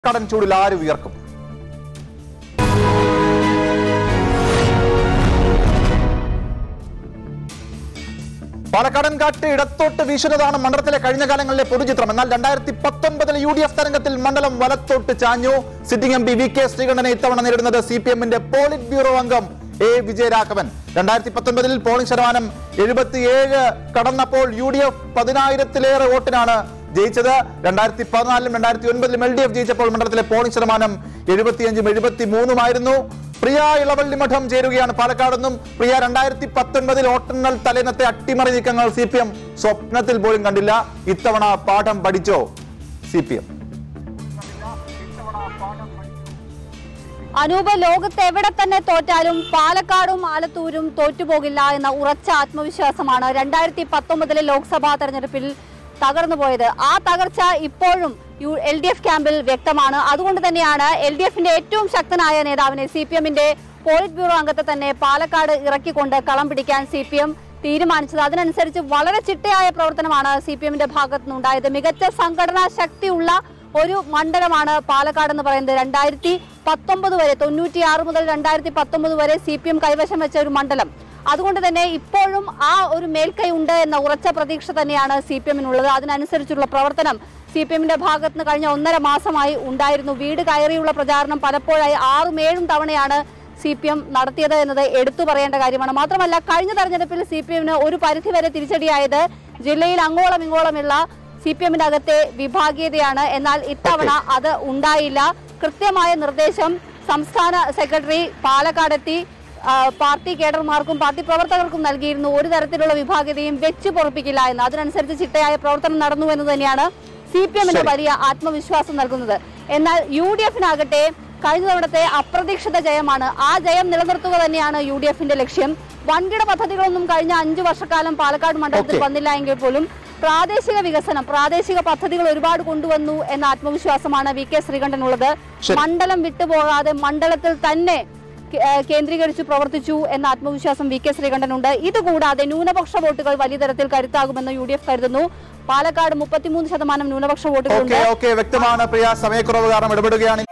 കടൻ ചൂടിൽ ആര് ഉയർക്കും പാലക്കാടൻ കാറ്റ് ഇടത്തോട്ട് വീശുന്നതാണ് മണ്ഡലത്തിലെ കഴിഞ്ഞ കാലങ്ങളിലെ പൊതുചിത്രം എന്നാൽ രണ്ടായിരത്തി പത്തൊൻപതിലെ യു ഡി എഫ് തരംഗത്തിൽ മണ്ഡലം വലത്തോട്ട് ചാഞ്ഞു sitting M P V K ശ്രീകണ്ഠനെ ഇത്തവണ നേരിടുന്നത് സി പി എമ്മിന്റെ പോളിറ്റ് ബ്യൂറോ അംഗം എ വിജയരാഘവൻ രണ്ടായിരത്തി പത്തൊൻപതിൽ പോളിംഗ് ശതമാനം എഴുപത്തിയേഴ് കടന്നപ്പോൾ യു ഡി എഫ് പതിനായിരത്തിലേറെ വോട്ടിനാണ് ജയിച്ചത് രണ്ടായിരത്തി പതിനാലിലും രണ്ടായിരത്തി ഒൻപതിലും എൽ ഡി എഫ് ജയിച്ചപ്പോൾ മണ്ഡലത്തിലെ പോളിംഗ് ശതമാനം എഴുപത്തിയഞ്ചും എഴുപത്തി മൂന്നുമായിരുന്നു പ്രിയ ഇളവള്ളി മഠം ചേരുകയാണ് പാലക്കാട് നിന്നും പ്രിയ രണ്ടായിരത്തി പത്തൊൻപതിൽ വോട്ടെണ്ണൽ തലേന്നത്തെ അട്ടിമറി നീക്കങ്ങൾ സി പി എം സ്വപ്നത്തിൽ പോലും കണ്ടില്ല ഇത്തവണ പാഠം പഠിച്ചോ സി പി എം അനൂപ് ലോകത്ത് എവിടെ തന്നെ തോറ്റാലും പാലക്കാടും ആലത്തൂരും തോറ്റുപോകില്ല എന്ന ഉറച്ച ആത്മവിശ്വാസമാണ് രണ്ടായിരത്തി പത്തൊമ്പതിലെ ലോക്സഭാ തെരഞ്ഞെടുപ്പിൽ തകർന്നു പോയത് ആ തകർച്ച ഇപ്പോഴും യു എൽ ഡി എഫ് ക്യാമ്പിൽ വ്യക്തമാണ് അതുകൊണ്ട് തന്നെയാണ് എൽ ഡി എഫിന്റെ ഏറ്റവും ശക്തനായ നേതാവിനെ സി പി എമ്മിന്റെ പോളിറ്റ് ബ്യൂറോ അംഗത്തെ തന്നെ പാലക്കാട് ഇറക്കിക്കൊണ്ട് കളം പിടിക്കാൻ സി പി എം തീരുമാനിച്ചത് അതിനനുസരിച്ച് വളരെ ചിട്ടയായ പ്രവർത്തനമാണ് സി പി എമ്മിന്റെ ഭാഗത്തു നിന്നുണ്ടായത് മികച്ച സംഘടനാ ശക്തിയുള്ള ഒരു മണ്ഡലമാണ് പാലക്കാട് എന്ന് പറയുന്നത് രണ്ടായിരത്തി പത്തൊമ്പത് വരെ തൊണ്ണൂറ്റിയാറ് മുതൽ രണ്ടായിരത്തി പത്തൊമ്പത് വരെ സി പി എം കൈവശം വെച്ച ഒരു മണ്ഡലം അതുകൊണ്ട് തന്നെ ഇപ്പോഴും ആ ഒരു മേൽക്കൈ ഉണ്ട് എന്ന ഉറച്ച പ്രതീക്ഷ തന്നെയാണ് സി പി എമ്മിനുള്ളത് അതിനനുസരിച്ചുള്ള പ്രവർത്തനം സി പി എമ്മിന്റെ ഭാഗത്ത് നിന്ന് കഴിഞ്ഞ ഒന്നര മാസമായി ഉണ്ടായിരുന്നു വീട് കയറിയുള്ള പ്രചാരണം പലപ്പോഴായി ആറും ഏഴും തവണയാണ് സി പി എം നടത്തിയത് എന്നത് എടുത്തു പറയേണ്ട കാര്യമാണ് മാത്രമല്ല കഴിഞ്ഞ തെരഞ്ഞെടുപ്പിൽ സി പി എമ്മിന് ഒരു പരിധിവരെ തിരിച്ചടിയായത് ജില്ലയിൽ അങ്ങോളം ഇങ്ങോളമുള്ള സി പി എമ്മിന്റെ അകത്തെ വിഭാഗീയതയാണ് എന്നാൽ ഇത്തവണ അത് ഉണ്ടായില്ല കൃത്യമായ നിർദ്ദേശം സംസ്ഥാന സെക്രട്ടറി പാലക്കാടെത്തി ആ, പാർട്ടി കേഡർമാർക്കും പാർട്ടി പ്രവർത്തകർക്കും നൽകിയിരുന്നു ഒരു തരത്തിലുള്ള വിഭാഗീയതയും വെച്ച് പൊറപ്പിക്കില്ല എന്ന് അതിനനുസരിച്ച് ചിട്ടയായ പ്രവർത്തനം നടന്നു എന്ന് തന്നെയാണ് സി പി എമ്മിന് ശരി. വലിയ ആത്മവിശ്വാസം നൽകുന്നത് എന്നാൽ യു ഡി എഫിനാകട്ടെ കഴിഞ്ഞ തവണത്തെ അപ്രതീക്ഷിത ജയമാണ് ആ ജയം നിലനിർത്തുക തന്നെയാണ് യു ഡി എഫിന്റെ ലക്ഷ്യം വൻകിട പദ്ധതികളൊന്നും കഴിഞ്ഞ അഞ്ചു വർഷക്കാലം പാലക്കാട് മണ്ഡലത്തിൽ Okay. വന്നില്ല എങ്കിൽ പോലും പ്രാദേശിക വികസനം പ്രാദേശിക പദ്ധതികൾ ഒരുപാട് കൊണ്ടുവന്നു എന്ന ആത്മവിശ്വാസമാണ് വി കെ ശ്രീകണ്ഠനുള്ളത് ശരി. മണ്ഡലം വിട്ടുപോകാതെ മണ്ഡലത്തിൽ തന്നെ കേ- ഏഹ് കേന്ദ്രീകരിച്ച് പ്രവർത്തിച്ചു എന്ന ആത്മവിശ്വാസം വി കെ ശ്രീകണ്ഠനുണ്ട് ഇതുകൂടാതെ ന്യൂനപക്ഷ വോട്ടുകൾ വലിയ തരത്തിൽ കരുത്താകുമെന്ന് യു ഡി എഫ് കരുതുന്നു പാലക്കാട് മുപ്പത്തിമൂന്ന് ശതമാനം ന്യൂനപക്ഷ വോട്ടുകളുണ്ട് ഓക്കെ ഓക്കെ വ്യക്തമാണ് പ്രിയ സമയക്കുറവ് കാരണം ഇടപെടുകയാണ്